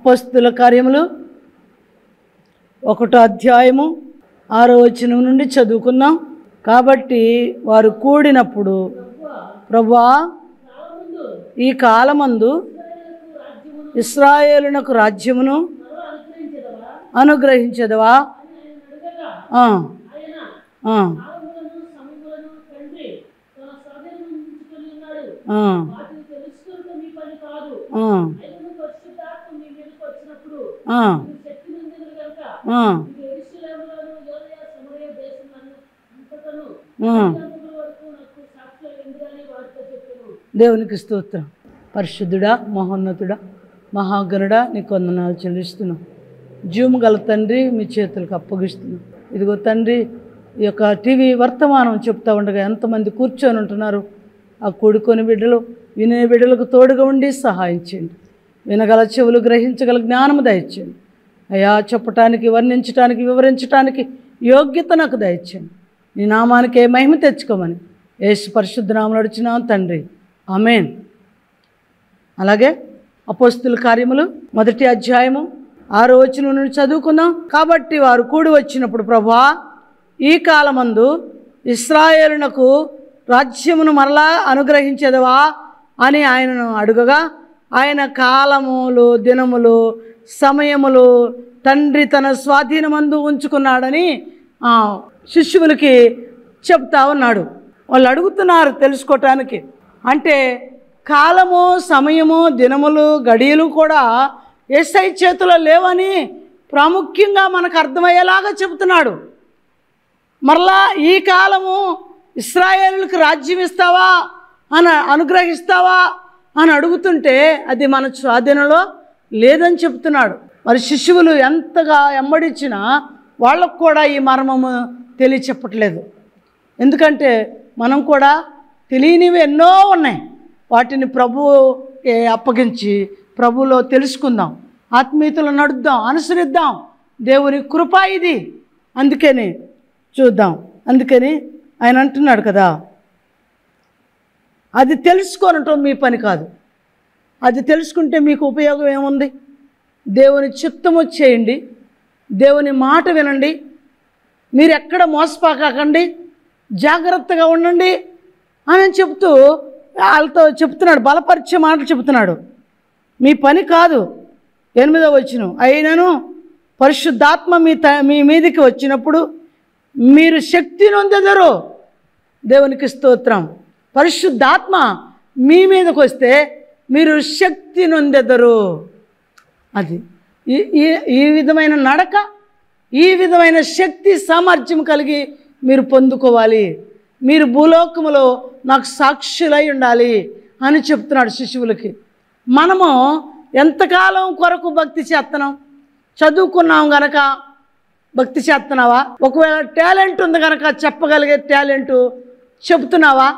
అపోస్తుల కార్యములు ఒకటో అధ్యాయము ఆరో వచనం నుండి చదువుకుందాం కాబట్టి వారు కూడినప్పుడు ప్రభువా ఈ కాలమందు ఇస్రాయేలునకు రాజ్యమును అనుగ్రహించదవా ఆ, ఆ, ఆ, ఆ, ఆ, ఆ, ఆ. దేవునికి స్తోత్రం పరిశుద్ధుడా మహోన్నతుడా మహాగణుడా నీకు వందనాలు చెల్లిస్తున్నాం జీవము గల తండ్రి మీ చేతులకు అప్పగిస్తున్నాం ఇదిగో తండ్రి ఈ యొక్క టీవీ వర్తమానం చెప్తా ఉండగా ఎంతమంది కూర్చొని ఉంటున్నారు ఆ కూడుకొని బిడ్డలు వినే బిడ్డలకు తోడుగా ఉండి సహాయం చేయండి వినగల చెవులు గ్రహించగల జ్ఞానము దయచేయండి అయా చెప్పటానికి వర్ణించటానికి వివరించటానికి యోగ్యత నాకు దయచేయండి నీ నామానికి ఏ మహిమ తెచ్చుకోమని యేసు పరిశుద్ధ నామం నడిచినాం తండ్రి ఆమెన్ అలాగే అపోస్తుల కార్యములు మొదటి అధ్యాయము ఆరో వచనం నుండి చదువుకుందాం కాబట్టి వారు కూడి వచ్చినప్పుడు ప్రభా ఈ కాలమందు ఇస్రాయేలునకు రాజ్యమును మరలా అనుగ్రహించదవా అని ఆయనను అడుగగా ఆయన కాలములు దినములు సమయములు తండ్రి తన స్వాధీనమందు ఉంచుకున్నాడని ఆ, శిష్యులకి చెప్తా ఉన్నాడు వాళ్ళు అడుగుతున్నారు తెలుసుకోవటానికి అంటే కాలము సమయము దినములు గడియలు కూడా ఎస్ఐ చేతిలో లేవని ప్రాముఖ్యంగా మనకు అర్థమయ్యేలాగా చెబుతున్నాడు మరలా ఈ కాలము ఇస్రాయేలులకు రాజ్యం ఇస్తావా అని అనుగ్రహిస్తావా అని అడుగుతుంటే అది మన స్వాధీనంలో లేదని చెప్తున్నాడు మరి శిశువులు ఎంతగా ఎమ్మడిచ్చినా వాళ్ళకు కూడా ఈ మర్మము తెలియచెప్పట్లేదు ఎందుకంటే మనం కూడా తెలియనివి ఎన్నో ఉన్నాయి వాటిని ప్రభువుకి అప్పగించి ప్రభువులో తెలుసుకుందాం ఆత్మీయతలు నడుద్దాం అనుసరిద్దాం దేవుని కృప ఇది అందుకని చూద్దాం అందుకని ఆయన అంటున్నాడు కదా అది తెలుసుకోనటం మీ పని కాదు అది తెలుసుకుంటే మీకు ఉపయోగం ఏముంది దేవుని చిత్తము చేయండి దేవుని మాట వినండి మీరు ఎక్కడ మోసపాకండి జాగ్రత్తగా ఉండండి అని చెప్తూ వాళ్ళతో చెప్తున్నాడు బలపరిచే మాటలు చెప్తున్నాడు మీ పని కాదు ఎనిమిదవ వచ్చిన అయినను పరిశుద్ధాత్మ మీ త మీ మీదికి వచ్చినప్పుడు మీరు శక్తి నొందెదరు దేవునికి స్తోత్రం పరిశుద్ధాత్మ మీ మీదకి వస్తే మీరు శక్తి నొందెదరు అది ఈ ఈ ఈ విధమైన నడక ఈ విధమైన శక్తి సామర్థ్యం కలిగి మీరు పొందుకోవాలి మీరు భూలోకములో నాకు సాక్షులై ఉండాలి అని చెప్తున్నాడు శిశువులకి మనము ఎంతకాలం కొరకు భక్తి చేస్తున్నాం చదువుకున్నాం గనక భక్తి చేస్తున్నావా ఒకవేళ టాలెంట్ ఉంది కనుక చెప్పగలిగే టాలెంట్ చెప్తున్నావా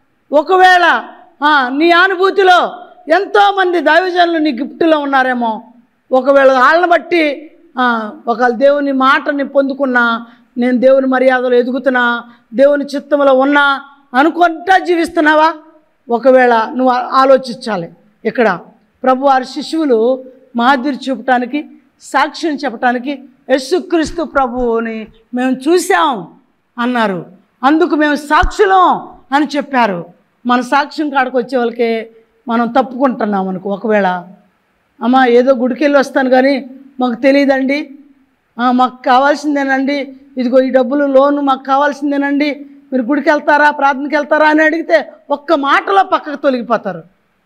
ఒకవేళ ఆ, నీ అనుభూతిలో ఎంతోమంది దైవజనులు నీ గిఫ్ట్లో ఉన్నారేమో ఒకవేళ వాళ్ళని బట్టి ఆ, ఒకవేళ దేవుని మాటని పొందుకున్నా నేను దేవుని మర్యాదలో ఎదుగుతున్నా దేవుని చిత్తంలో ఉన్నా అనుకుంటా జీవిస్తున్నావా ఒకవేళ నువ్వు ఆ- ఆలోచించాలి ఇక్కడ ప్రభు వారి శిశువులు మాదిరి చూపటానికి సాక్ష్యం చెప్పటానికి యేసుక్రీస్తు ప్రభువుని మేము చూసాం అన్నారు అందుకు మేము సాక్షులం అని చెప్పారు మన సాక్ష్యం కాడకు వచ్చే వాళ్ళకే మనం తప్పుకుంటున్నాం అనుకో ఒకవేళ అమ్మ ఏదో గుడికి వెళ్ళి వస్తాను కానీ మాకు తెలియదండి ఆ, మాకు కావాల్సిందేనండి ఇదిగో ఈ డబ్బులు లోను మాకు కావాల్సిందేనండి మీరు గుడికి వెళ్తారా ప్రార్థనకి వెళ్తారా అని అడిగితే ఒక్క మాటలో పక్కకు తొలగిపోతారు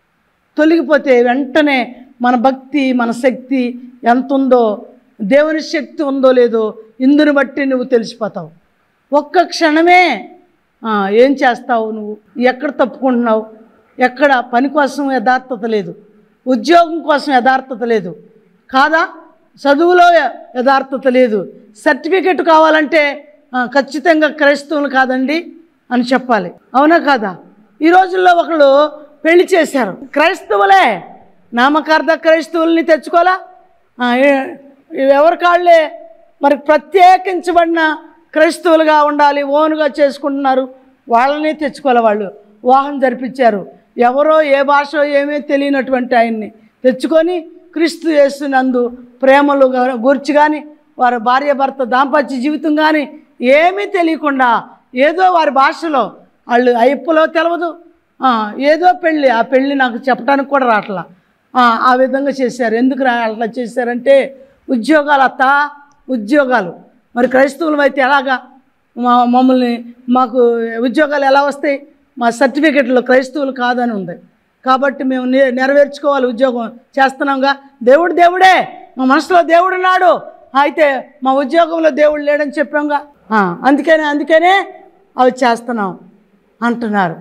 తొలగిపోతే వెంటనే మన భక్తి మన శక్తి ఎంత ఉందో దేవుని శక్తి ఉందో లేదో ఇందుని బట్టి నువ్వు తెలిసిపోతావు ఒక్క క్షణమే ఆ, ఏం చేస్తావు నువ్వు ఎక్కడ తప్పుకుంటున్నావు ఎక్కడ పని కోసం యథార్థత లేదు ఉద్యోగం కోసం యథార్థత లేదు కాదా చదువులో య- యథార్థత లేదు సర్టిఫికెట్ కావాలంటే ఆ, ఖచ్చితంగా క్రైస్తవులు కాదండి అని చెప్పాలి అవునా కాదా ఈ రోజుల్లో ఒకళ్ళు పెళ్లి చేశారు క్రైస్తవులే నామకార్థ క్రైస్తవుల్ని తెచ్చుకోవాలా ఆ, ఏ- ఎవరి కాళ్ళే మరి ప్రత్యేకించబడిన క్రైస్తవులుగా ఉండాలి ఓనుగా చేసుకుంటున్నారు వాళ్ళని తెచ్చుకోవాలి వాళ్ళు వివాహం జరిపించారు ఎవరో ఏ భాష ఏమీ తెలియనటువంటి ఆయన్ని తెచ్చుకొని క్రీస్తు యేసునందు ప్రేమలు గా- గూర్చి కానీ వారి భార్య భర్త దాంపత్య జీవితం కానీ ఏమీ తెలియకుండా ఏదో వారి భాషలో వాళ్ళు అయ్యప్పలో తెలవదు ఆ, ఏదో పెళ్ళి ఆ పెళ్ళి నాకు చెప్పడానికి కూడా రావట్లా ఆ, ఆ విధంగా చేశారు ఎందుకు రా అట్లా చేశారంటే ఉద్యోగాలు అత్త ఉద్యోగాలు మరి క్రైస్తవులం అయితే ఎలాగా మా మమ్మల్ని మాకు ఉద్యోగాలు ఎలా వస్తాయి మా సర్టిఫికెట్లో క్రైస్తవులు కాదని ఉంది కాబట్టి మేము నె- నెరవేర్చుకోవాలి ఉద్యోగం చేస్తున్నాంగా దేవుడు దేవుడే మా మనసులో దేవుడు ఉన్నాడు అయితే మా ఉద్యోగంలో దేవుడు లేడని చెప్పాంగా ఆ, అందుకనే అందుకనే అవి చేస్తున్నాం అంటున్నారు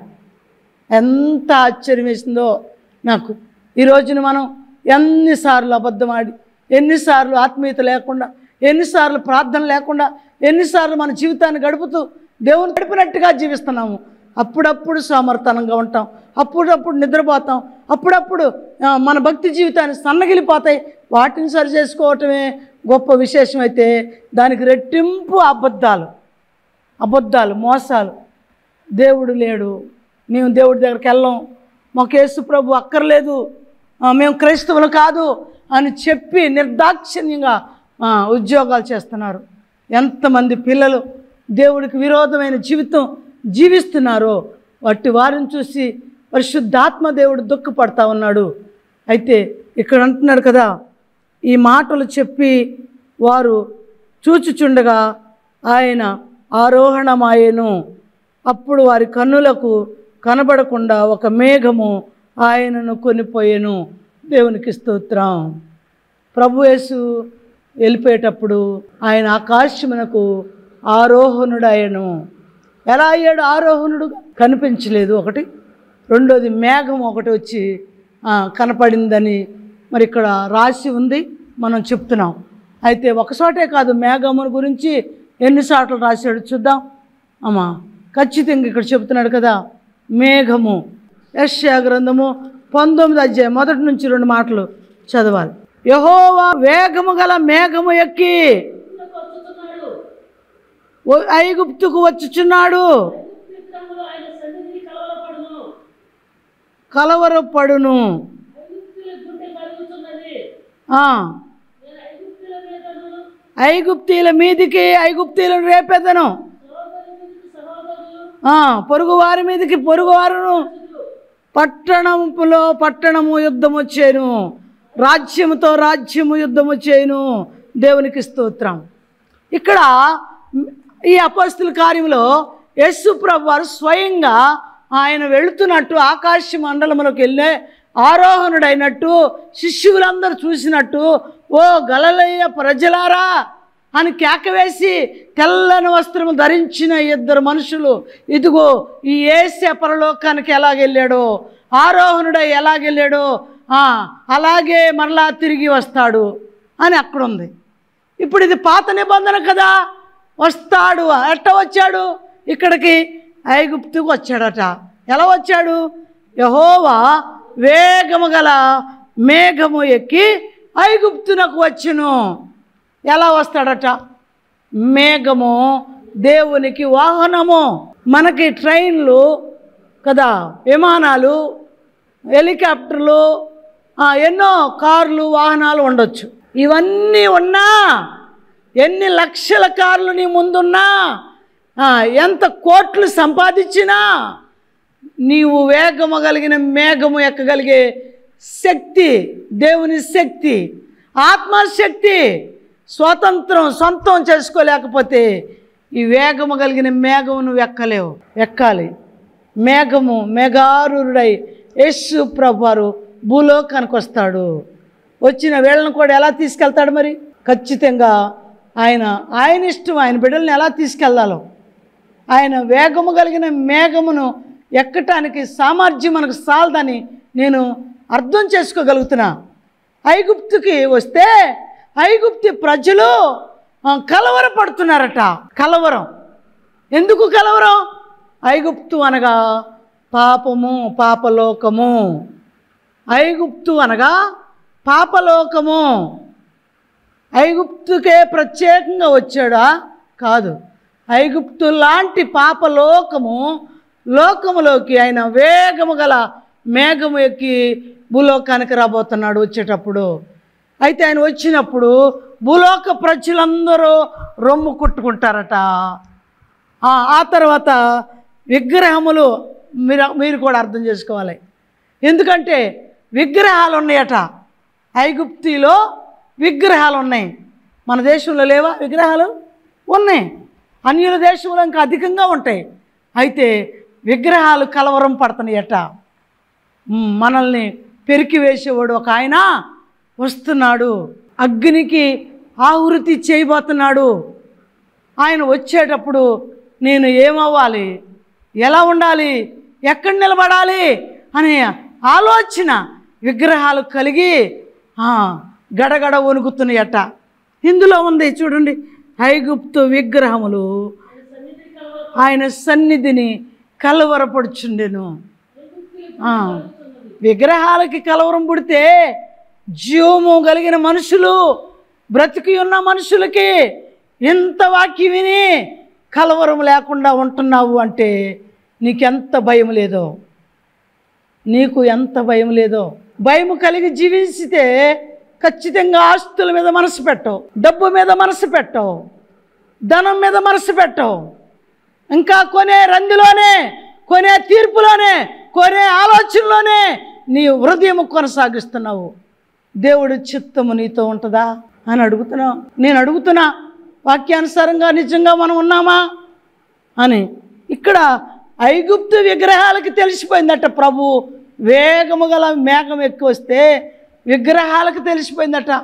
ఎంత ఆశ్చర్యం వేసిందో నాకు ఈ రోజున మనం ఎన్నిసార్లు అబద్ధం ఆడి ఎన్నిసార్లు ఆత్మీయత లేకుండా ఎన్నిసార్లు ప్రార్థన లేకుండా ఎన్నిసార్లు మన జీవితాన్ని గడుపుతూ దేవుని గడిపినట్టుగా జీవిస్తున్నాము అప్పుడప్పుడు సమర్థనంగా ఉంటాం అప్పుడప్పుడు నిద్రపోతాం అప్పుడప్పుడు ఆ, మన భక్తి జీవితాన్ని సన్నగిలిపోతాయి వాటిని సరి చేసుకోవటమే గొప్ప విశేషం అయితే దానికి రెట్టింపు అబద్ధాలు అబద్ధాలు మోసాలు దేవుడు లేడు మేము దేవుడి దగ్గరికి వెళ్ళాం మాకు యేసు ప్రభు అక్కర్లేదు ఆ, మేము క్రైస్తవులు కాదు అని చెప్పి నిర్దాక్షిణ్యంగా ఆ, ఉద్యోగాలు చేస్తున్నారు ఎంతమంది పిల్లలు దేవుడికి విరోధమైన జీవితం జీవిస్తున్నారో వట్టి వారిని చూసి పరిశుద్ధాత్మ దేవుడు దుఃఖపడతా ఉన్నాడు అయితే ఇక్కడ అంటున్నాడు కదా ఈ మాటలు చెప్పి వారు చూచుచుండగా ఆయన ఆరోహణమాయెను అప్పుడు వారి కన్నులకు కనబడకుండా ఒక మేఘము ఆయనను కొనిపోయెను దేవునికి స్తోత్రం ప్రభు యేసు వెళ్ళిపోయేటప్పుడు ఆయన ఆకాశమునకు ఆరోహణుడాయను ఎలా అయ్యాడు ఆరోహణుడు కనిపించలేదు ఒకటి రెండోది మేఘం ఒకటి వచ్చి ఆ, కనపడిందని మరి ఇక్కడ రాసి ఉంది మనం చెప్తున్నాం అయితే ఒకసాటే కాదు మేఘమును గురించి ఎన్నిసార్లు రాశాడు చూద్దాం అమ్మా ఖచ్చితంగా ఇక్కడ చెప్తున్నాడు కదా మేఘము యశ్యా గ్రంథము పంతొమ్మిది అధ్యాయం మొదటి నుంచి రెండు మాటలు చదవాలి యహోవా వేగము గల మేఘము ఎక్కి ఓ- ఐగుప్తుకు వచ్చుచున్నాడు కలవరపడును ఆ. ఐగుప్తీల మీదికి ఐగుప్తీలను రేపెదను ఆ, పొరుగు వారి మీదకి పొరుగు వారును పట్టణములో పట్టణము యుద్ధం వచ్చేను రాజ్యముతో రాజ్యము యుద్ధం వచ్చేను దేవునికి స్తోత్రం ఇక్కడ ఈ అపస్తుల కార్యంలో యేసు ప్రభు వారు స్వయంగా ఆయన వెళుతున్నట్టు ఆకాశ మండలములకు వెళ్ళే ఆరోహణుడైనట్టు శిష్యులందరూ చూసినట్టు ఓ గలలయ్య ప్రజలారా అని కేకవేసి తెల్లని వస్త్రము ధరించిన ఇద్దరు మనుషులు ఇదిగో ఈ ఏసే పరలోకానికి ఎలాగెళ్ళాడో ఆరోహణుడై ఎలాగెళ్ళాడో ఆ, అలాగే మరలా తిరిగి వస్తాడు అని అక్కడ ఉంది ఇప్పుడు ఇది పాత నిబంధన కదా వస్తాడు ఎట్ట వచ్చాడు ఇక్కడికి ఐగుప్తుకు వచ్చాడట ఎలా వచ్చాడు యహోవా వేగము గల మేఘము ఎక్కి ఐగుప్తునకు వచ్చును ఎలా వస్తాడట మేఘము దేవునికి వాహనము మనకి ట్రైన్లు కదా విమానాలు హెలికాప్టర్లు ఆ, ఎన్నో కార్లు వాహనాలు ఉండొచ్చు ఇవన్నీ ఉన్నా ఎన్ని లక్షల కార్లు నీ ముందున్నా ఆ, ఎంత కోట్లు సంపాదించినా నీవు వేగము కలిగిన మేఘము ఎక్కగలిగే శక్తి దేవుని శక్తి ఆత్మశక్తి స్వాతంత్రం సొంతం చేసుకోలేకపోతే ఈ వేగము కలిగిన మేఘము నువ్వు ఎక్కలేవు ఎక్కాలి మేఘము మేఘారుడై యేసు ప్రభువారు భూలోకానికి వస్తాడు వచ్చిన వీళ్ళని కూడా ఎలా తీసుకెళ్తాడు మరి ఖచ్చితంగా ఆయన ఆయన ఇష్టం ఆయన బిడ్డల్ని ఎలా తీసుకెళ్లాలో ఆయన వేగము కలిగిన మేఘమును ఎక్కటానికి సామర్థ్యం మనకు సాలదని నేను అర్థం చేసుకోగలుగుతున్నా ఐగుప్తుకి వస్తే ఐగుప్తి ప్రజలు ఆ, కలవరపడుతున్నారట కలవరం ఎందుకు కలవరం ఐగుప్తు అనగా పాపము పాపలోకము ఐగుప్తు అనగా పాపలోకము ఐగుప్తుకే ప్రత్యేకంగా వచ్చాడా కాదు ఐగుప్తు లాంటి పాపలోకము లోకములోకి ఆయన వేగము గల మేఘము ఎక్కి భూలోకానికి రాబోతున్నాడు వచ్చేటప్పుడు అయితే ఆయన వచ్చినప్పుడు భూలోక ప్రజలందరూ రొమ్ము కొట్టుకుంటారట ఆ ఆ తర్వాత విగ్రహములు మీరు మీరు కూడా అర్థం చేసుకోవాలి ఎందుకంటే విగ్రహాలు ఉన్నాయట ఐగుప్తిలో విగ్రహాలు ఉన్నాయి మన దేశంలో లేవా విగ్రహాలు ఉన్నాయి అన్యుల దేశంలో ఇంకా అధికంగా ఉంటాయి అయితే విగ్రహాలు కలవరం పడుతున్నాయట మ్, మనల్ని పెరికి వేసేవాడు ఒక ఆయన వస్తున్నాడు అగ్నికి ఆహుతి చేయబోతున్నాడు ఆయన వచ్చేటప్పుడు నేను ఏమవ్వాలి ఎలా ఉండాలి ఎక్కడ నిలబడాలి అనే ఆలోచన విగ్రహాలు కలిగి ఆ, గడగడ వణుకుతున్నాయట ఇందులో ఉంది చూడండి ఐగుప్తు విగ్రహములు ఆయన సన్నిధిని కలవరపడుచుండెను ఆ, విగ్రహాలకి కలవరం పుడితే జీవము కలిగిన మనుషులు బ్రతికి ఉన్న మనుషులకి ఎంత వాక్యం విని కలవరం లేకుండా ఉంటున్నావు అంటే నీకెంత భయం లేదో నీకు ఎంత భయం లేదో భయం కలిగి జీవించితే ఖచ్చితంగా ఆస్తుల మీద మనసు పెట్టవు డబ్బు మీద మనసు పెట్టవు ధనం మీద మనసు పెట్టవు ఇంకా కొనే రందిలోనే కొనే తీర్పులోనే కొనే ఆలోచనలోనే నీ హృదయం కొనసాగిస్తున్నావు దేవుడి చిత్తము నీతో ఉంటుందా అని అడుగుతున్నావు నేను అడుగుతున్నా వాక్యానుసారంగా నిజంగా మనం ఉన్నామా అని ఇక్కడ ఐగుప్తు విగ్రహాలకి తెలిసిపోయిందట ప్రభు వేగము గల మేఘం ఎక్కువ వస్తే విగ్రహాలకు తెలిసిపోయిందట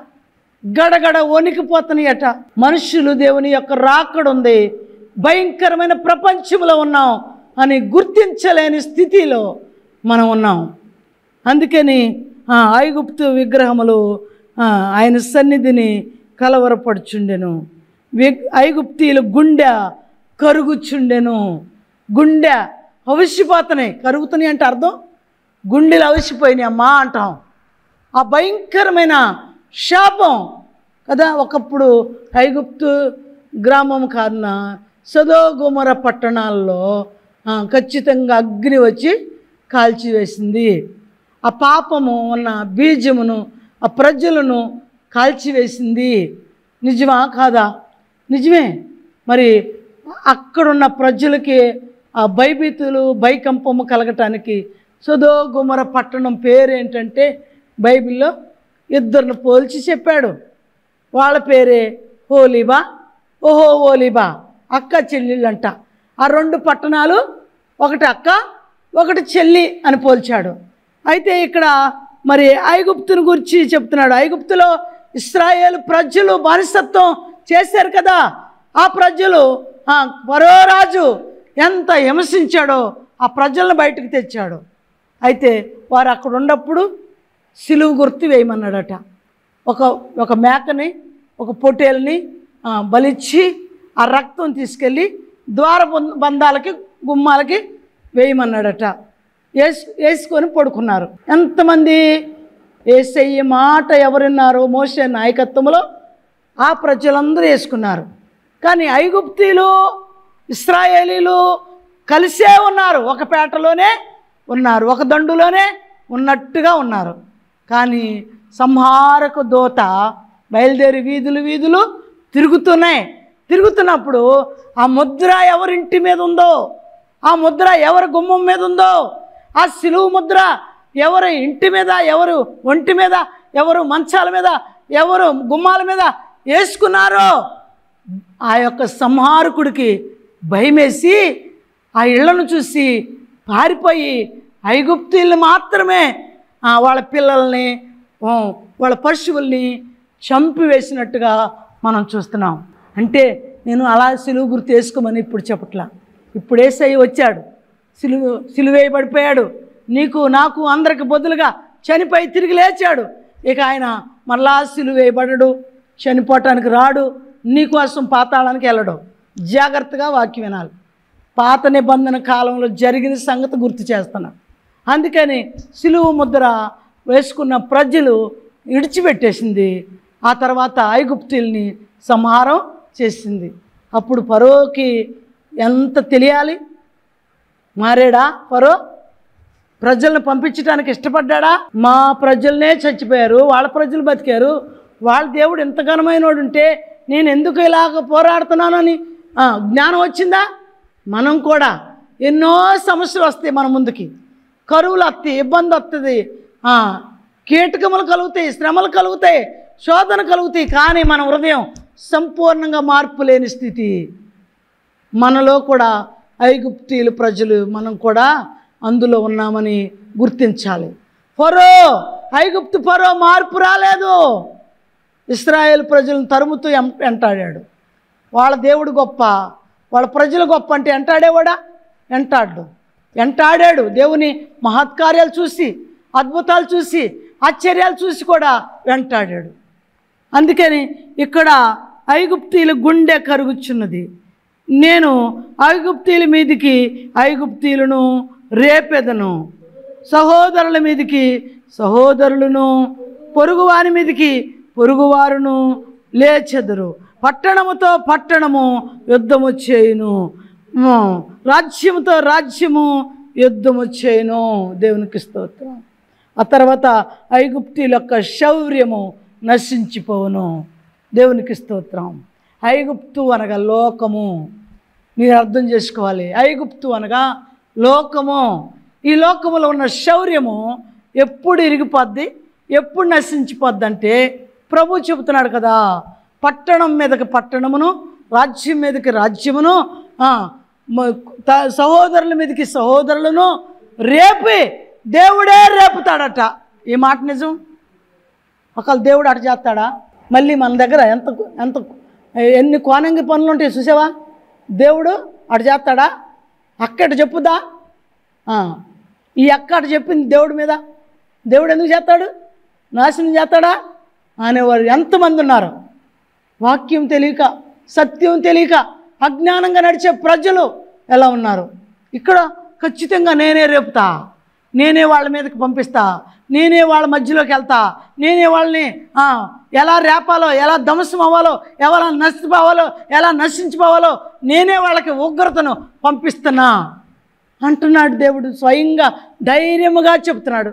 గడగడ వణికిపోతున్నాయట మనుషులు దేవుని యొక్క రాకడు ఉంది భయంకరమైన ప్రపంచంలో ఉన్నాం అని గుర్తించలేని స్థితిలో మనం ఉన్నాం అందుకని ఆ, ఐగుప్తు విగ్రహములు ఆ, ఆయన సన్నిధిని కలవరపడుచుండెను వి ఐగుప్తీలు గుండె కరుగుచుండెను గుండె అవిసిపోతున్నాయి కరుగుతున్నాయి అంటే అర్థం గుండెలు అవిసిపోయినాయి అమ్మా అంటాం ఆ భయంకరమైన శాపం కదా ఒకప్పుడు ఐగుప్తు గ్రామం కాదున సదోగుమర పట్టణాల్లో ఆ, ఖచ్చితంగా అగ్ని వచ్చి కాల్చివేసింది ఆ పాపము ఉన్న బీజమును ఆ ప్రజలను కాల్చివేసింది నిజమా కాదా నిజమే మరి అక్కడున్న ప్రజలకి ఆ భయభీతులు భయకంపము కలగటానికి సుధో గుమర పట్టణం పేరు ఏంటంటే బైబిల్లో ఇద్దరిని పోల్చి చెప్పాడు వాళ్ళ పేరే హోలీబా ఓహో ఓలీబా అక్క చెల్లెళ్ళంట ఆ రెండు పట్టణాలు ఒకటి అక్క ఒకటి చెల్లి అని పోల్చాడు అయితే ఇక్కడ మరి ఐగుప్తుని గురించి చెప్తున్నాడు ఐగుప్తులో ఇస్రాయేల్ ప్రజలు బానిసత్వం చేశారు కదా ఆ ప్రజలు ఆ, ఫరో రాజు ఎంత హింసించాడో ఆ ప్రజలను బయటకు తెచ్చాడు అయితే వారు అక్కడ ఉన్నప్పుడు సిలువు గుర్తు వేయమన్నాడట ఒక ఒక మేకని ఒక పొట్టేల్ని ఆ, బలిచ్చి ఆ రక్తం తీసుకెళ్ళి ద్వార బం- బంధాలకి గుమ్మాలకి వేయమన్నాడట వేసి వేసుకొని పడుకున్నారు ఎంతమంది ఏసయ్య మాట ఎవరున్నారో మోసే నాయకత్వంలో ఆ ప్రజలందరూ వేసుకున్నారు కానీ ఐగుప్తీలు ఇస్రాయేలీలు కలిసే ఉన్నారు ఒక పేటలోనే ఉన్నారు ఒక దండులోనే ఉన్నట్టుగా ఉన్నారు కానీ సంహారక దోత బయలుదేరి వీధులు వీధులు తిరుగుతున్నాయి తిరుగుతున్నప్పుడు ఆ ముద్ర ఎవరింటి మీద ఉందో ఆ ముద్ర ఎవరి గుమ్మం మీద ఉందో ఆ సిలువు ముద్ర ఎవరి ఇంటి మీద ఎవరు ఒంటి మీద ఎవరు మంచాల మీద ఎవరు గుమ్మాల మీద వేసుకున్నారో ఆ యొక్క సంహారకుడికి భయమేసి ఆ ఇళ్లను చూసి పారిపోయి ఐగుప్తీల్ని మాత్రమే ఆ, వాళ్ళ పిల్లల్ని ఆ, వాళ్ళ పశువుల్ని చంపివేసినట్టుగా మనం చూస్తున్నాం అంటే నేను అలా సిలువు గుర్తు వేసుకోమని ఇప్పుడు చెప్పట్లా ఇప్పుడు ఏసై వచ్చాడు సిలువు సిలువేయబడిపోయాడు నీకు నాకు అందరికి బదులుగా చనిపోయి తిరిగి లేచాడు ఇక ఆయన మళ్ళా సిలువేయబడడు చనిపోవటానికి రాడు నీకోసం పాతాళానికి వెళ్ళడు జాగ్రత్తగా వాక్యం వినాలి పాత నిబంధన కాలంలో జరిగిన సంగతి గుర్తు చేస్తున్నా అందుకని సిలువు ముద్ర వేసుకున్న ప్రజలు విడిచిపెట్టేసింది ఆ తర్వాత ఐగుప్తుల్ని సంహారం చేసింది అప్పుడు పరోకి ఎంత తెలియాలి మారాడా పరో ప్రజలను పంపించడానికి ఇష్టపడ్డా మా ప్రజలనే చచ్చిపోయారు వాళ్ళ ప్రజలు బతికారు వాళ్ళ దేవుడు ఎంత ఘనమైనోడు ఉంటే నేను ఎందుకు ఇలాగ పోరాడుతున్నానని ఆ, జ్ఞానం వచ్చిందా మనం కూడా ఎన్నో సమస్యలు వస్తాయి మన ముందుకి కరువులు వస్తాయి ఇబ్బంది వస్తుంది ఆ, కీటకములు కలుగుతాయి శ్రమలు కలుగుతాయి శోధన కలుగుతాయి కానీ మన హృదయం సంపూర్ణంగా మార్పు లేని స్థితి మనలో కూడా ఐగుప్తీయులు ప్రజలు మనం కూడా అందులో ఉన్నామని గుర్తించాలి ఫరో ఐగుప్తు ఫరో మార్పు రాలేదు ఇస్రాయేల్ ప్రజలను తరుముతూ ఎం- వెంటాడాడు వాళ్ళ దేవుడు గొప్ప వాళ్ళ ప్రజలు గొప్ప అంటే వెంటాడేవాడా వెంటాడు వెంటాడాడు దేవుని మహత్కార్యాలు చూసి అద్భుతాలు చూసి ఆశ్చర్యాలు చూసి కూడా వెంటాడాడు అందుకని ఇక్కడ ఐగుప్తీయుల గుండె కరుగుచున్నది నేను ఐగుప్తీయుల మీదికి ఐగుప్తీయులను రేపెదను సహోదరుల మీదికి సహోదరులను పొరుగువారి మీదికి పొరుగువారును లేచెదరు పట్టణముతో పట్టణము యుద్ధము చేయును ఉమ్, రాజ్యముతో రాజ్యము యుద్ధము చేయును దేవునికి స్తోత్రం ఆ తర్వాత ఐగుప్తీల యొక్క శౌర్యము నశించిపోవును దేవునికి స్తోత్రం ఐగుప్తు అనగా లోకము మీరు అర్థం చేసుకోవాలి ఐగుప్తు అనగా లోకము ఈ లోకములో ఉన్న శౌర్యము ఎప్పుడు ఇరిగిపోద్ది ఎప్పుడు నశించిపోద్ది అంటే ప్రభు చెబుతున్నాడు కదా పట్టణం మీదకి పట్టణమును రాజ్యం మీదకి రాజ్యమును ఆ, మ- త- సహోదరుల మీదకి సహోదరులను రేపి దేవుడే రేపుతాడట ఈ మాట నిజం ఒకవేళ దేవుడు అటు చేస్తాడా మళ్ళీ మన దగ్గర ఎంత ఎంత ఎన్ని కోనంగి పనులు ఉంటాయి చూసావా దేవుడు అటు చేస్తాడా అక్కడ చెప్పుదా ఆ, ఈ అక్క అటు చెప్పింది దేవుడి మీద దేవుడు ఎందుకు చేస్తాడు నాశనం చేస్తాడా అనేవారు ఎంతమంది ఉన్నారు వాక్యం తెలియక సత్యం తెలియక అజ్ఞానంగా నడిచే ప్రజలు ఎలా ఉన్నారు ఇక్కడ ఖచ్చితంగా నేనే రేపుతా నేనే వాళ్ళ మీదకి పంపిస్తా నేనే వాళ్ళ మధ్యలోకి వెళ్తా నేనే వాళ్ళని ఆ, ఎలా రేపాలో ఎలా ధ్వంసం అవ్వాలో ఎలా నష్టపోవాలో ఎలా నశించిపోవాలో నేనే వాళ్ళకి ఉగ్రతను పంపిస్తున్నా అంటున్నాడు దేవుడు స్వయంగా ధైర్యముగా చెప్తున్నాడు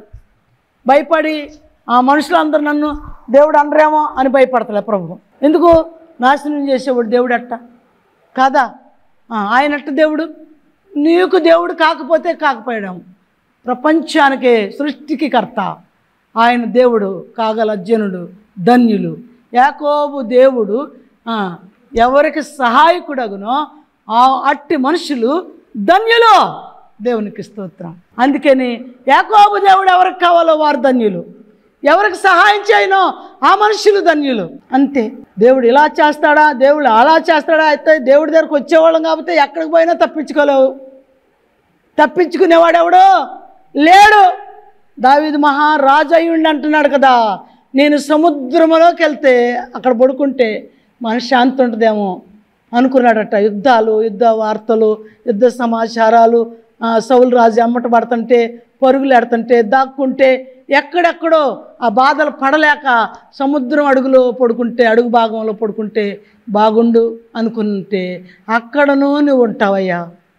భయపడి ఆ మనుషులందరూ నన్ను దేవుడు అనరేమో అని భయపడతలే ప్రభు ఎందుకు నాశనం చేసేవాడు దేవుడు అట్ట కాదా ఆ, ఆయనట్ట దేవుడు నీకు దేవుడు కాకపోతే కాకపోయాడు ప్రపంచానికే సృష్టికి కర్త ఆయన దేవుడు కాగల జనుడు ధన్యులు యాకోబు దేవుడు ఆ, ఎవరికి సహాయకుడగునో ఆ అట్టి మనుషులు ధన్యులు దేవునికి స్తోత్రం అందుకని యాకోబు దేవుడు ఎవరికి కావాలో వారు ధన్యులు ఎవరికి సహాయం చేయనో ఆ మనుషులు ధన్యులు అంతే దేవుడు ఇలా చేస్తాడా దేవుడు అలా చేస్తాడా అయితే దేవుడి దగ్గరకు వచ్చేవాళ్ళం కాబట్టి ఎక్కడికి పోయినా తప్పించుకోలేవు తప్పించుకునేవాడెవడు లేడు దావీదు మహారాజు అయ్యుండి అంటున్నాడు కదా నేను సముద్రంలోకి వెళ్తే అక్కడ పడుకుంటే మన శాంతి ఉంటుందేమో అనుకున్నాడట యుద్ధాలు యుద్ధ వార్తలు యుద్ధ సమాచారాలు ఆ, సౌలు రాజు అమ్మట పడుతుంటే పరుగులు ఎడుతుంటే దాక్కుంటే ఎక్కడెక్కడో ఆ బాధలు పడలేక సముద్రం అడుగులో పడుకుంటే అడుగు భాగంలో పడుకుంటే బాగుండు అనుకుంటే అక్కడను నువ్వు ఉంటావయ్యా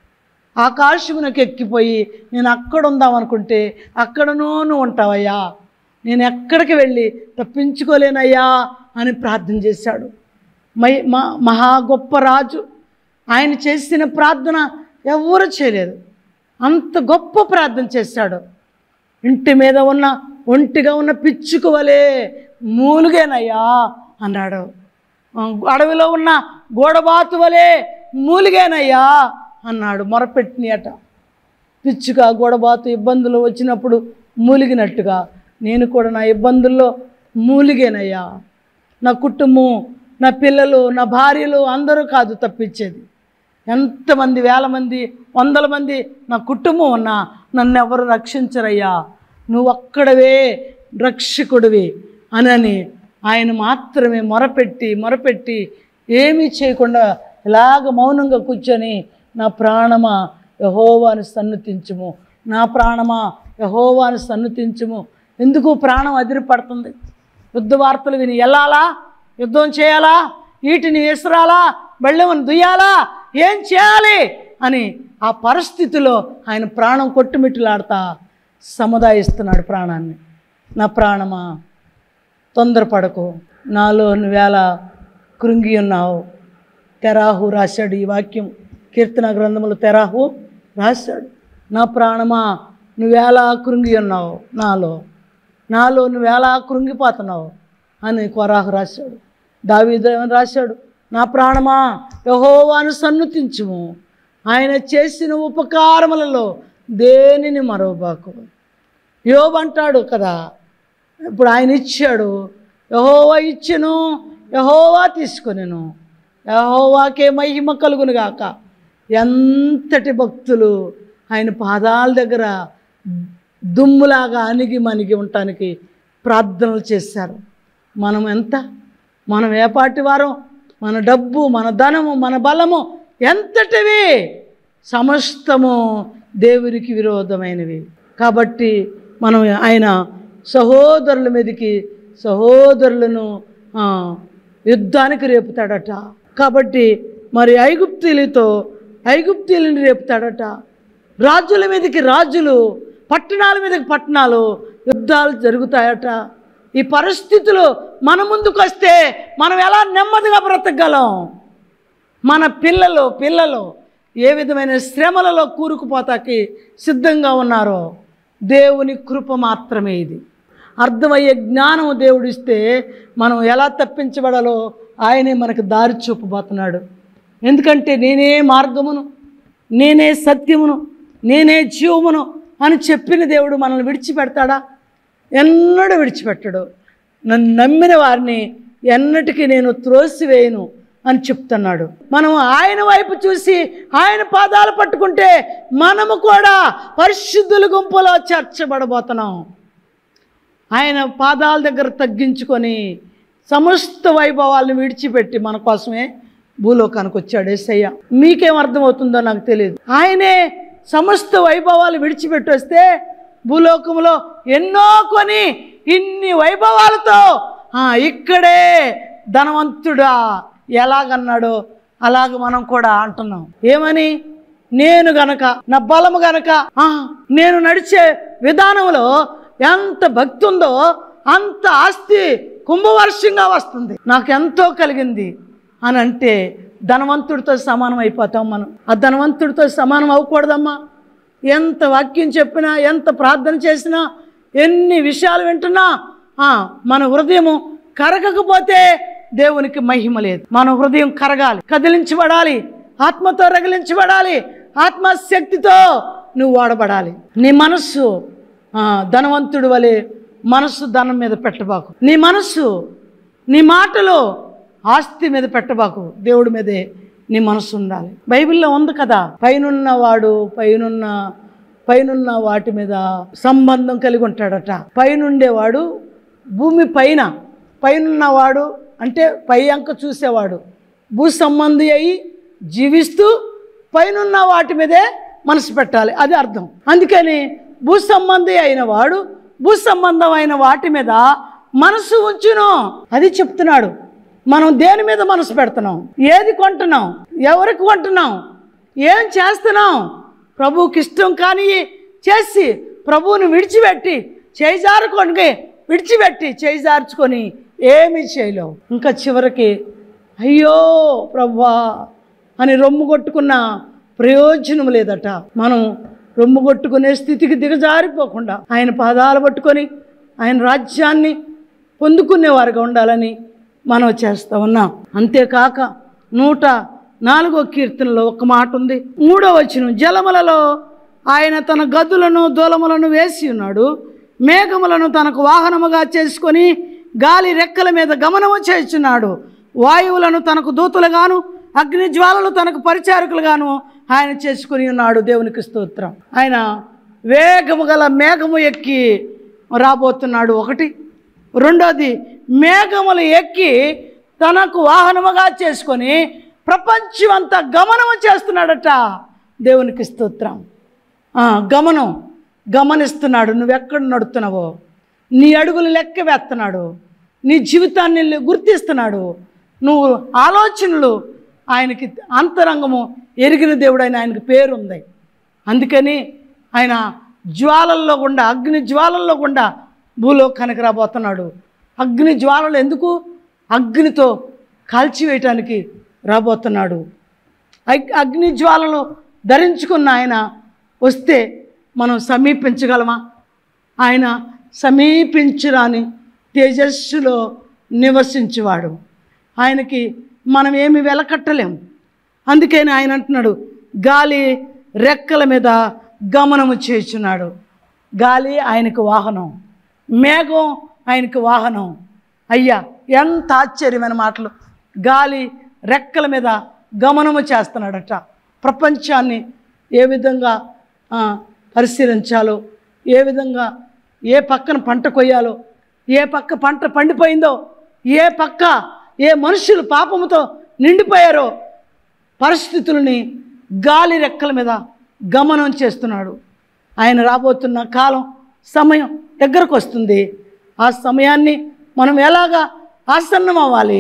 ఆకాశమునకు ఎక్కిపోయి నేను అక్కడ ఉందాం అనుకుంటే అక్కడనూ నువ్వు ఉంటావయ్యా నేను ఎక్కడికి వెళ్ళి తప్పించుకోలేనయ్యా అని ప్రార్థన చేశాడు మై మా మహా గొప్ప రాజు ఆయన చేసిన ప్రార్థన ఎవరు చేయలేదు అంత గొప్ప ప్రార్థన చేశాడు ఇంటి మీద ఉన్న ఒంటిగా ఉన్న పిచ్చుకు వలె మూలుగేనయ్యా అన్నాడు ఆ, అడవిలో ఉన్న గోడబాతు వలె మూలిగేనయ్యా అన్నాడు మొరపెట్టినయట పిచ్చుక గోడబాతు ఇబ్బందులు వచ్చినప్పుడు మూలిగినట్టుగా నేను కూడా నా ఇబ్బందుల్లో మూలిగేనయ్యా నా కుటుంబం నా పిల్లలు నా భార్యలు అందరూ కాదు తప్పించేది ఎంతమంది వేల మంది వందల మంది నా కుటుంబం ఉన్నా నన్ను ఎవరు రక్షించరయ్యా నువ్వు ఒక్కడవే రక్షకుడివి అనని ఆయన మాత్రమే మొరపెట్టి మొరపెట్టి ఏమీ చేయకుండా ఇలాగ మౌనంగా కూర్చొని నా ప్రాణమా యహోవాను సన్నుతించుము నా ప్రాణమా యహోవాను సన్నుతించుము ఎందుకు ప్రాణం అదిరిపడుతుంది యుద్ధ వార్తలు విని వెళ్ళాలా యుద్ధం చేయాలా వీటిని విసరాలా బళ్ళెమని దుయ్యాలా ఏం చేయాలి అని ఆ పరిస్థితిలో ఆయన ప్రాణం కొట్టుమిట్టులాడుతా సముదాయిస్తున్నాడు ప్రాణాన్ని నా ప్రాణమా తొందరపడకు నాలో నువ్వేళ కృంగి ఉన్నావు తెరాహు రాశాడు ఈ వాక్యం కీర్తన గ్రంథములు తెరాహు రాశాడు నా ప్రాణమా నువ్వేలా కృంగి ఉన్నావు నాలో నాలో నువ్వేలా కృంగిపోతున్నావు అని కొరాహు రాశాడు దావీదు ఏమని రాశాడు నా ప్రాణమా యహోవాను సన్నుతించుము ఆయన చేసిన ఉపకారములలో దేనిని మరోబాకు యోబు అంటాడు కదా ఇప్పుడు ఆయన ఇచ్చాడు యహోవా ఇచ్చెను యహోవా తీసుకొనెను యహోవాకే మహిమ కలుగును గాక ఎంతటి భక్తులు ఆయన పాదాల దగ్గర దుమ్ములాగా అణిగి మణిగి ఉండటానికి ప్రార్థనలు చేశారు మనం ఎంత మనం ఏ పాటి వారం మన డబ్బు మన ధనము మన బలము ఎంతటివి సమస్తము దేవునికి విరోధమైనవి కాబట్టి మనం ఆయన సహోదరుల మీదకి సహోదరులను ఆ, యుద్ధానికి రేపుతాడట కాబట్టి మరి ఐగుప్తీలతో ఐగుప్తీలను రేపుతాడట రాజుల మీదకి రాజులు పట్టణాల మీదకి పట్టణాలు యుద్ధాలు జరుగుతాయట ఈ పరిస్థితులు మన ముందుకు వస్తే మనం ఎలా నెమ్మదిగా బ్రతకగలం మన పిల్లలు పిల్లలు ఏ విధమైన శ్రమలలో కూరుకుపోతాకి సిద్ధంగా ఉన్నారో దేవుని కృప మాత్రమే ఇది అర్థమయ్యే జ్ఞానం దేవుడిస్తే మనం ఎలా తప్పించబడాలో ఆయనే మనకు దారి చూపబోతున్నాడు ఎందుకంటే నేనే మార్గమును నేనే సత్యమును నేనే జీవమును అని చెప్పిన దేవుడు మనల్ని విడిచిపెడతాడా ఎన్నడూ విడిచిపెట్టడు నన్ను నమ్మిన వారిని ఎన్నటికీ నేను త్రోసివేయను అని చెప్తున్నాడు మనం ఆయన వైపు చూసి ఆయన పాదాలు పట్టుకుంటే మనము కూడా పరిశుద్ధుల గుంపులో చేర్చబడబోతున్నాం ఆయన పాదాల దగ్గర తగ్గించుకొని సమస్త వైభవాలను విడిచిపెట్టి మన కోసమే భూలోకానికి వచ్చాడు ఏసయ్య మీకేం అర్థమవుతుందో నాకు తెలియదు ఆయనే సమస్త వైభవాలు విడిచిపెట్టి వస్తే భూలోకంలో ఎన్నో కొని ఇన్ని వైభవాలతో ఆ, ఇక్కడే ధనవంతుడా ఎలాగన్నాడో అలాగ మనం కూడా అంటున్నాం ఏమని నేను గనక నా బలము గనక ఆ, నేను నడిచే విధానంలో ఎంత భక్తి ఉందో అంత ఆస్తి కుంభవర్షంగా వస్తుంది నాకు ఎంతో కలిగింది అని అంటే ధనవంతుడితో సమానం అయిపోతాం మనం ఆ ధనవంతుడితో సమానం అవ్వకూడదమ్మా ఎంత వాక్యం చెప్పినా ఎంత ప్రార్థన చేసినా ఎన్ని విషయాలు వింటున్నా ఆ, మన హృదయము కరగకపోతే దేవునికి మహిమ లేదు మన హృదయం కరగాలి కదిలించబడాలి ఆత్మతో రగిలించబడాలి ఆత్మశక్తితో నువ్వు వాడబడాలి నీ మనస్సు ఆ, ధనవంతుడి వలె మనస్సు ధనం మీద పెట్టబాకు నీ మనస్సు నీ మాటలు ఆస్తి మీద పెట్టబాకు దేవుడి మీదే నీ మనస్సు ఉండాలి బైబిల్లో ఉంది కదా పైనున్న వాడు పైనున్న పైనున్న వాటి మీద సంబంధం కలిగి ఉంటాడట పైనుండేవాడు భూమి పైన పైనున్నవాడు అంటే పై అంక చూసేవాడు భూ సంబంధి అయి జీవిస్తూ పైనున్న వాటి మీదే మనసు పెట్టాలి అది అర్థం అందుకని భూ సంబంధి అయిన వాడు భూ సంబంధమైన వాటి మీద మనసు ఉంచును అది చెప్తున్నాడు మనం దేని మీద మనసు పెడుతున్నాం ఏది కొంటున్నాం ఎవరికి కొంటున్నాం ఏం చేస్తున్నాం ప్రభువుకి ఇష్టం కానీ చేసి ప్రభువుని విడిచిపెట్టి చేజారుకొని విడిచిపెట్టి చేజార్చుకొని ఏమీ చేయలేవు ఇంకా చివరికి అయ్యో ప్రభా అని రొమ్ము కొట్టుకున్న ప్రయోజనం లేదట మనం రొమ్ము కొట్టుకునే స్థితికి దిగజారిపోకుండా ఆయన పాదాలు పట్టుకొని ఆయన రాజ్యాన్ని పొందుకునేవారుగా ఉండాలని మనం చేస్తా ఉన్నాం అంతేకాక నూట నాలుగో కీర్తనలో ఒక మాట ఉంది మూడో వచనం జలములలో ఆయన తన గదులను దూలములను వేసి ఉన్నాడు మేఘములను తనకు వాహనముగా చేసుకొని గాలి రెక్కల మీద గమనము చేస్తున్నాడు వాయువులను తనకు దూతలుగాను అగ్ని జ్వాలలు తనకు పరిచారకులుగాను ఆయన చేసుకుని ఉన్నాడు దేవునికి స్తోత్రం ఆయన వేగము గల మేఘము ఎక్కి రాబోతున్నాడు ఒకటి రెండోది మేఘములు ఎక్కి తనకు వాహనముగా చేసుకొని ప్రపంచం అంతా గమనము చేస్తున్నాడట దేవునికి స్తోత్రం ఆ, గమనం గమనిస్తున్నాడు నువ్వెక్కడ నడుతున్నావో నీ అడుగులు లెక్క వేస్తున్నాడు నీ జీవితాన్ని గుర్తిస్తున్నాడు నువ్వు ఆలోచనలు ఆయనకి అంతరంగము ఎరిగిన దేవుడైన ఆయనకి పేరుంది అందుకని ఆయన జ్వాలల్లో గుండా అగ్ని జ్వాలల్లో గుండా భూలోకానికి రాబోతున్నాడు అగ్ని జ్వాలలు ఎందుకు అగ్నితో కాల్చివేయటానికి రాబోతున్నాడు అగ్ అగ్ని జ్వాలలు ధరించుకున్న ఆయన వస్తే మనం సమీపించగలమా ఆయన సమీపించురాని తేజస్సులో నివసించేవాడు ఆయనకి మనం ఏమి వెలకట్టలేము అందుకని ఆయన అంటున్నాడు గాలి రెక్కల మీద గమనము చేస్తున్నాడు గాలి ఆయనకు వాహనం మేఘం ఆయనకు వాహనం అయ్యా ఎంత ఆశ్చర్యమైన మాటలు గాలి రెక్కల మీద గమనము చేస్తున్నాడట ప్రపంచాన్ని ఏ విధంగా ఆ, పరిశీలించాలో ఏ విధంగా ఏ పక్కన పంట కొయ్యాలో ఏ పక్క పంట పండిపోయిందో ఏ పక్క ఏ మనుషులు పాపముతో నిండిపోయారో పరిస్థితులని గాలి రెక్కల మీద గమనం చేస్తున్నాడు ఆయన రాబోతున్న కాలం సమయం దగ్గరకు వస్తుంది ఆ సమయాన్ని మనం ఎలాగా ఆసన్నం అవ్వాలి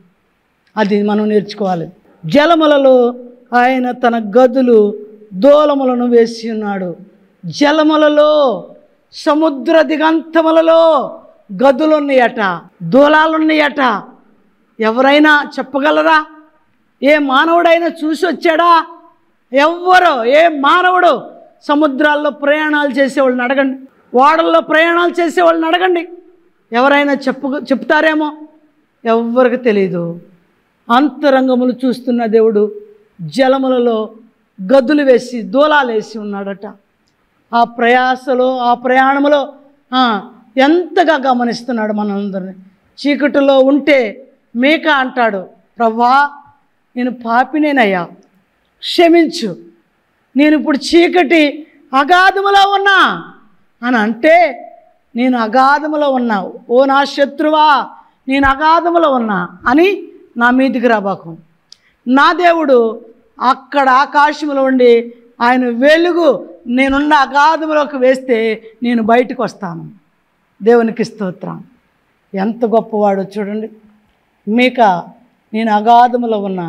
అది మనం నేర్చుకోవాలి జలములలో ఆయన తన గదులు దూలములను వేసి ఉన్నాడు జలములలో సముద్ర దిగంతములలో గదులున్నాయట దూలాలున్నాయట ఎవరైనా చెప్పగలరా ఏ మానవుడైనా చూసి వచ్చాడా ఎవ్వరు ఏ మానవుడు సముద్రాల్లో ప్రయాణాలు చేసేవాళ్ళని అడగండి ఓడల్లో ప్రయాణాలు చేసేవాళ్ళని అడగండి ఎవరైనా చెప్పు చెప్తారేమో ఎవ్వరికి తెలియదు అంతరంగములు చూస్తున్న దేవుడు జలములలో గదులు వేసి దూలాలు వేసి ఉన్నాడట ఆ ప్రయాసలో ఆ ప్రయాణములో ఆ, ఎంతగా గమనిస్తున్నాడు మనందరిని చీకటిలో ఉంటే మేక అంటాడు ప్రవ్వా నేను పాపినేనయ్యా క్షమించు నేను ఇప్పుడు చీకటి అగాధములో ఉన్నా అని అంటే నేను అగాధములో ఉన్నా ఓ నా శత్రువా నేను అగాధములో ఉన్నా అని నా మీదికి రాబాకు నా దేవుడు అక్కడ ఆకాశంలో ఉండి ఆయన వెలుగు నేనున్న అగాధములోకి వేస్తే నేను బయటకు వస్తాను దేవునికి స్తోత్రం ఎంత గొప్పవాడో చూడండి మీక నేను అగాధములో ఉన్నా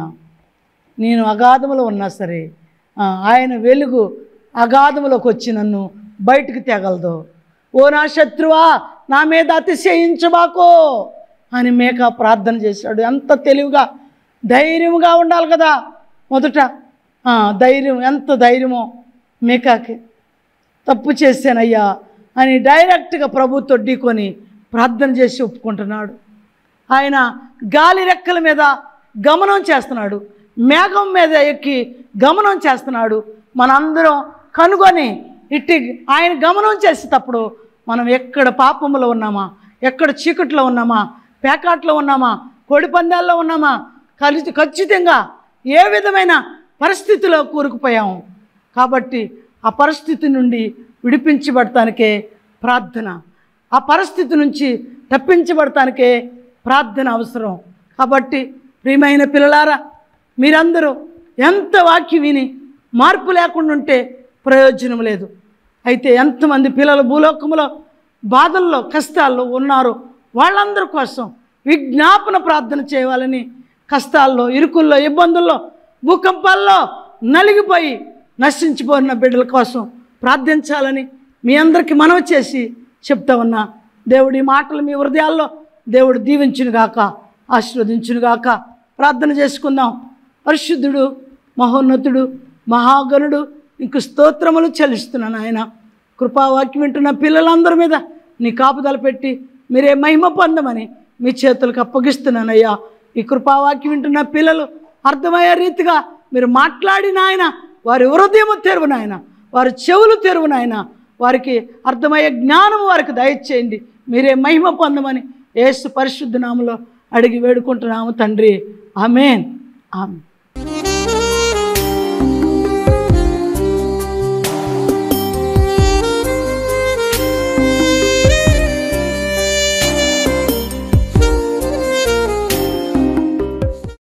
నేను అగాధములో ఉన్నా సరే ఆ, ఆయన వెలుగు అగాధములోకి వచ్చి నన్ను బయటికి తేగలదు ఓ నా శత్రువా నా మీద అతిశయించబాకో అని మేక ప్రార్థన చేశాడు ఎంత తెలివిగా ధైర్యంగా ఉండాలి కదా మొదట ఆ, ధైర్యం ఎంత ధైర్యమో మేకాకి తప్పు చేశానయ్యా అని డైరెక్ట్గా ప్రభుతో ఢీకొని ప్రార్థన చేసి ఒప్పుకుంటున్నాడు ఆయన గాలి రెక్కల మీద గమనం చేస్తున్నాడు మేఘం మీద ఎక్కి గమనం చేస్తున్నాడు మనందరం కనుగొని ఇట్టి ఆయన గమనం చేసేటప్పుడు మనం ఎక్కడ పాపములో ఉన్నామా ఎక్కడ చీకట్లో ఉన్నామా పేకాట్లో ఉన్నామా కోడి పందాల్లో ఉన్నామా కలిసి ఖచ్చితంగా ఏ విధమైన పరిస్థితిలో కూరుకుపోయాము కాబట్టి ఆ పరిస్థితి నుండి విడిపించబడటానికే ప్రార్థన ఆ పరిస్థితి నుంచి తప్పించబడటానికే ప్రార్థన అవసరం కాబట్టి ప్రియమైన పిల్లలారా మీరందరూ ఎంత వాక్యం విని మార్పు లేకుండా ఉంటే ప్రయోజనం లేదు అయితే ఎంతమంది పిల్లలు భూలోకములో బాధల్లో కష్టాల్లో ఉన్నారో వాళ్ళందరి కోసం విజ్ఞాపన ప్రార్థన చేయాలని కష్టాల్లో ఇరుకుల్లో ఇబ్బందుల్లో భూకంపాల్లో నలిగిపోయి నశించిపోయిన బిడ్డల కోసం ప్రార్థించాలని మీ అందరికీ మనవి చేసి చెప్తా ఉన్నా దేవుడి మాటలు మీ హృదయాల్లో దేవుడు దీవించునుగాక ఆశీర్వదించునుగాక ప్రార్థన చేసుకుందాం పరిశుద్ధుడు మహోన్నతుడు మహాగణుడు ఇంక స్తోత్రములు చెల్లిస్తున్నాను ఆయన కృపావాక్యం వింటున్న పిల్లలందరి మీద నీ కాపుదల పెట్టి మీరే మహిమ పొందమని మీ చేతులకు అప్పగిస్తున్నానయ్యా ఈ కృపావాక్యం వింటున్న పిల్లలు అర్థమయ్యే రీతిగా మీరు మాట్లాడిన ఆయన వారి హృదయము తెరువు నాయన వారి చెవులు తెరువు నాయన వారికి అర్థమయ్యే జ్ఞానము వారికి దయచేయండి మీరే మహిమ పొందమని యేసు పరిశుద్ధ నామలో అడిగి వేడుకుంటున్నాము తండ్రి ఆమెన్ ఆమె